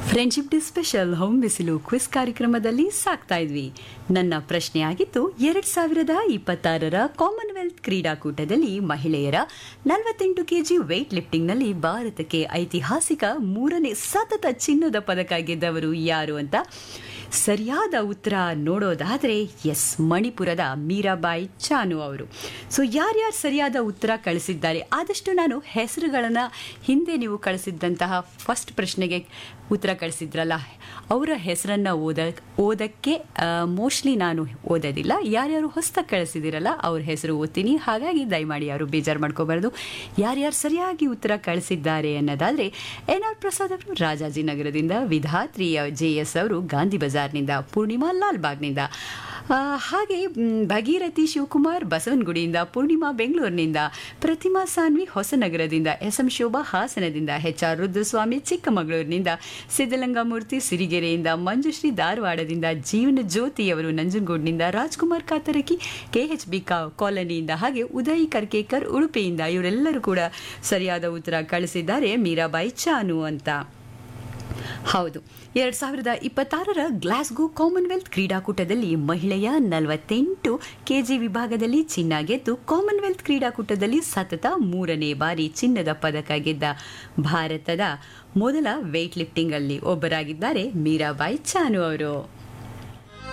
friendship day special home ಬಿಸಿಲು quiz ಕಾರ್ಯಕ್ರಮದಲ್ಲಿ ಸಾಕ್ತಾ ಇದ್ವಿ ನನ್ನ ಪ್ರಶ್ನೆ ಆಗಿತ್ತು ಎರಡ್ ಸಾವಿರದ ಇಪ್ಪತ್ತಾರರ ಕಾಮನ್ವೆಲ್ತ್ ಕ್ರೀಡಾಕೂಟದಲ್ಲಿ ಮಹಿಳೆಯರ ನಲವತ್ತೆಂಟು ಕೆಜಿ weight ಲಿಫ್ಟಿಂಗ್ನಲ್ಲಿ ಭಾರತಕ್ಕೆ ಐತಿಹಾಸಿಕ ಮೂರನೇ ಸತತ ಚಿನ್ನದ ಪದಕ ಗೆದ್ದವರು ಯಾರು ಅಂತ ಸರಿಯಾದ ಉತ್ತರ ನೋಡೋದಾದ್ರೆ ಎಸ್ ಮಣಿಪುರದ ಮೀರಾಬಾಯಿ ಚಾನು ಅವರು ಸೊ ಯಾರ್ಯಾರು ಸರಿಯಾದ ಉತ್ತರ ಕಳಿಸಿದ್ದಾರೆ ಆದಷ್ಟು ನಾನು ಹೆಸರುಗಳನ್ನು ಹಿಂದೆ ನೀವು ಕಳಿಸಿದ್ದಂತಹ ಫಸ್ಟ್ ಪ್ರಶ್ನೆಗೆ ಉತ್ತರ ಕಳಿಸಿದ್ರಲ್ಲ ಅವರ ಹೆಸರನ್ನು ಓದ ಓದಕ್ಕೆ ಮೋಸ್ಟ್ಲಿ ನಾನು ಓದೋದಿಲ್ಲ ಯಾರ್ಯಾರು ಹೊಸ್ದಾಗಿ ಕಳಿಸಿದಿರಲ್ಲ ಅವ್ರ ಹೆಸರು ಓದ್ತೀನಿ ಹಾಗಾಗಿ ದಯಮಾಡಿ ಯಾರು ಬೇಜಾರು ಮಾಡ್ಕೋಬಾರ್ದು ಯಾರ್ಯಾರು ಸರಿಯಾಗಿ ಉತ್ತರ ಕಳಿಸಿದ್ದಾರೆ ಅನ್ನೋದಾದರೆ ಎನ್ ಆರ್ ಪ್ರಸಾದ್ ಅವರು ರಾಜಾಜಿನಗರದಿಂದ ವಿಧಾತ್ರಿ ಜೆ ಎಸ್ ಅವರು ಗಾಂಧಿ ಬಜಾರ್ನಿಂದ ಪೂರ್ಣಿಮಾ ಲಾಲ್ಬಾಗ್ನಿಂದ ಆ, ಹಾಗೆ ಮ್, ಭಗೀರಥಿ ಶಿವಕುಮಾರ್ ಬಸವನಗುಡಿಯಿಂದ ಪೂರ್ಣಿಮಾ ಬೆಂಗಳೂರಿನಿಂದ ಪ್ರತಿಮಾ ಸಾನ್ವಿ ಹೊಸನಗರದಿಂದ ಎಸ್ ಎಂ ಶೋಭಾ ಹಾಸನದಿಂದ ಎಚ್ ಆರ್ ರುದ್ರಸ್ವಾಮಿ ಚಿಕ್ಕಮಗಳೂರಿನಿಂದ ಸಿದ್ದಲಿಂಗಮೂರ್ತಿ ಸಿರಿಗೆರೆಯಿಂದ ಮಂಜುಶ್ರೀ ಧಾರವಾಡದಿಂದ ಜೀವನ ಜ್ಯೋತಿ ಅವರು ನಂಜನಗೂಡಿನಿಂದ Rajkumar Katarki K H B ಕಾಲನಿಯಿಂದ ಹಾಗೆ ಉದಯ್ ಕರ್ಕೇಕರ್ ಉಡುಪಿಯಿಂದ ಇವರೆಲ್ಲರೂ ಕೂಡ ಸರಿಯಾದ ಉತ್ತರ ಕಳಿಸಿದ್ದಾರೆ ಮೀರಾಬಾಯಿ ಚಾನು ಅಂತ ಹೌದು ಎರಡ್ ಸಾವಿರದ ಇಪ್ಪತ್ತಾರರ ಗ್ಲಾಸ್ಗೋ ಕಾಮನ್ವೆಲ್ತ್ ಕ್ರೀಡಾಕೂಟದಲ್ಲಿ ಮಹಿಳೆಯ ನಲವತ್ತೆಂಟು ಕೆಜಿ ವಿಭಾಗದಲ್ಲಿ ಚಿನ್ನ ಗೆದ್ದು ಕಾಮನ್ವೆಲ್ತ್ ಕ್ರೀಡಾಕೂಟದಲ್ಲಿ ಸತತ ಮೂರನೇ ಬಾರಿ ಚಿನ್ನದ ಪದಕ ಗೆದ್ದ ಭಾರತದ ಮೊದಲ ವೇಟ್ ಲಿಫ್ಟಿಂಗ್ ಅಲ್ಲಿ ಒಬ್ಬರಾಗಿದ್ದಾರೆ ಮೀರಾಬಾಯಿ ಚಾನು ಅವರು